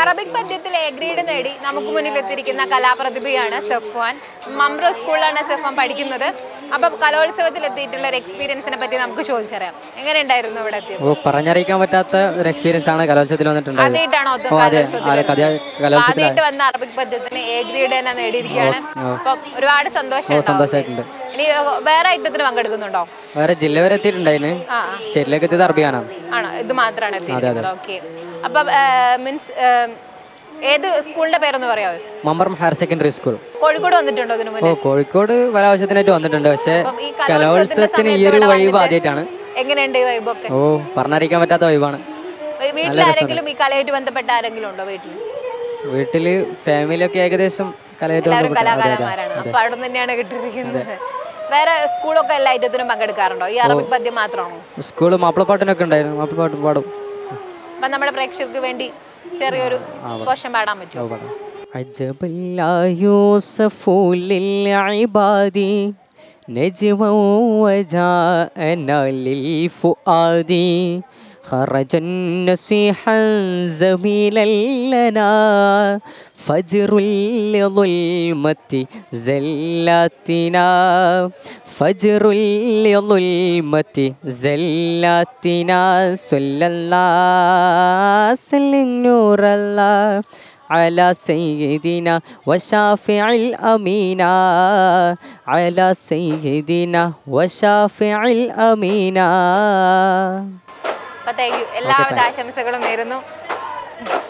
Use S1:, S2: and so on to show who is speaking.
S1: Arabic പദ്യത്തിൽ A grade നേടി നമുക്ക് മുന്നിൽ എത്തിയിരിക്കുന്ന കലാപ്രതിഭയാണ് സെഫ്വാൻ മംറോ സ്കൂളിലാണ് സെഫാൻ പഠിക്കുന്നത് അപ്പം കലോത്സവത്തിൽ എത്തിയിട്ടുള്ള ഒരു എക്സ്പീരിയൻസിനെ പറ്റി നമുക്ക് ചോദിച്ചറിയാം എങ്ങനെ ഉണ്ടായിരുന്നു ഇവിടെ എത്തിയത്
S2: ഓ പറഞ്ഞറിയിക്കാൻ പറ്റാത്ത ഒരു എക്സ്പീരിയൻസ് ആണ് കലോത്സവത്തിൽ വന്നിട്ടുണ്ടായത്
S1: ആദ്യമായിട്ടാണോ
S2: ഓ അതെ അതെ കഥ കലോത്സവത്തിൽ
S1: ആദ്യമായിട്ട് വന്ന അറബിക് പദ്യത്തിന് എ ഗ്രേഡ് തന്നെ നേടിയിരിക്കുകയാണ് അപ്പം ഒരുപാട് സന്തോഷം
S2: സന്തോഷമായിട്ടുണ്ട്
S1: ഇനി വേറെ ഐറ്റത്തിന് പങ്കെടുക്കുന്നുണ്ടോ
S2: വേറെ ജില്ല വരെ എത്തിയിട്ടുണ്ടായിരുന്നു
S1: ആ
S2: സ്റ്റേറ്റിലേക്ക് എത്തിയത് അറബിയാനാണ്
S1: ആണോ ഇത് മാത്രമാണ് എത്തിയിരിക്കുന്നത് ഓക്കെ അപ്പം മീൻസ് ഏത് സ്കൂളിന്റെ പേരൊന്ന് പറയാമോ
S2: Mambaram higher secondary school
S1: Kozhikode വന്നിട്ടുണ്ടോ ഇതിനു
S2: ഓ
S1: മുന്നേ
S2: കോഴിക്കോട് പല ആവശ്യത്തിനായിട്ട് വന്നിട്ടുണ്ട് പക്ഷേ
S1: അപ്പം ഈ
S2: കലോത്സവത്തിന് ഈ ഒരു വൈബ് ആദ്യമായിട്ടാണ്
S1: എങ്ങനെയുണ്ട് ഈ വൈബൊക്കെ
S2: ഓ പറഞ്ഞറിയിക്കാൻ പറ്റാത്ത വൈബാണ്
S1: വീട്ടിൽ ആരെങ്കിലും ഈ കലയായിട്ട് ബന്ധപ്പെട്ട ആരെങ്കിലും ഉണ്ടോ വീട്ടിൽ
S2: വീട്ടില് ഫാമിലിയൊക്കെ ഏകദേശം കലയായിട്ട്
S1: എല്ലാവരും
S2: ബന്ധപ്പെട്ട- അതെ, അതെ.
S1: കലാകാരന്മാരാണ് അപ്പൊ അവിടെ നിന്ന് തന്നെയാണ് കിട്ടിയിരിക്കുന്നത് വേറെ സ്കൂളൊക്കെ എല്ലാ ഐറ്റത്തിനും പങ്കെടുക്കാറുണ്ടോ ഈ അറബിക് പദ്യം മാത്രമാണോ
S2: സ്കൂള് മാപ്പിളപ്പാട്ടിനൊക്കെ ഉണ്ടായിരുന്നു മാപ്പിളപ്പാട്ട് പാടും
S1: അപ്പൊ നമ്മുടെ പ്രേക്ഷകർക്ക് വേണ്ടി ചെറിയൊരു പോഷൻ പാടാൻ പറ്റുമോ
S2: عجب لا يوصف للعباد نجما وجاءنا للفؤاد خرج نصيحا زميلا لنا فجر لظلمة زلاتنا فجر لظلمة زلاتنا صلى الله سلم نور الله على سيدنا وشافع الأمينا على سيدنا وشافع الأمينا
S1: അപ്പൊ താങ്ക് യു എല്ലാവിധ ആശംസകളും നേരുന്നു